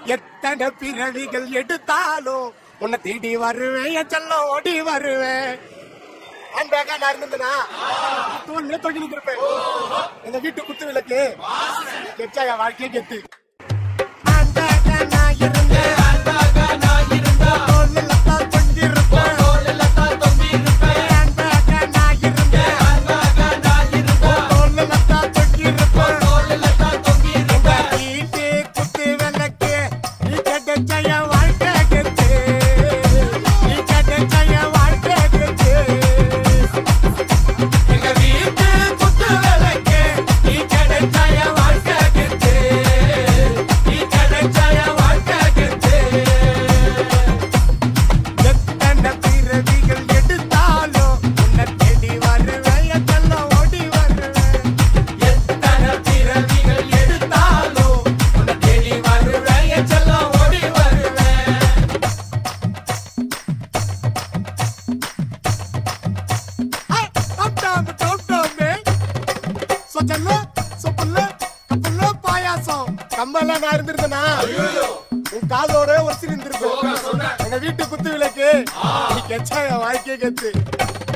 எத்தனை பிறவிகள் எடுத்தாலும் உன்னை தேடி வருவேன் என் செல்லம் ஓடி வருவேன் ஹேண்ட்பேக்கா நான் இருந்தேனா தோல்ல தொங்கி நிற்கிறேன் எங்க வீட்டு குத்து விளக்கு கெச்சா என் வாழ்க்கையே கெத்து ஹேண்ட்பேக்கா நான் இருந்தேன் தோல்ல தான் தொங்கி இருப்பேன் ஹேண்ட்பேக்கா நான் இருந்தேன் தோல்ல தான் தொங்கி இருப்பேன் உங்க வீட்டு குத்து விளக்கு நீ கிடைச்ச என் வாழ்க்கை கெத்து நீ கிடைச்ச என் வாழ்க்கை கெத்து எங்க வீட்டு குத்து விளக்கு நீ கிடைச்ச என் வாழ்க்கை கெத்து நீ கிடைச்ச என் வாழ்க்கை கெத்து எத்தனை பிறவிகள் எடுத்தாலும் உன்னை தேடி வருவேன் எத்தெல்லாம் ஓடி வருவேன் எத்தனை பிறவிகள் எடுத்தாலும் உன்னை தேடி வருவேன் எத்தெல்லாம் ஓடி வருவேன் Hey, top down, top down, man. சொச்சல்ல, சொப்புல்ல, கப்புல்ல, பாயாசம் கம்பெல்லாம் நான் இருந்திருந்தேனா உன் காதோட ஒரு இருந்திருப்பேன் எங்க வீட்டு குத்து விளக்கு நீ கெச்சா என் வாழ்க்கையே கெத்து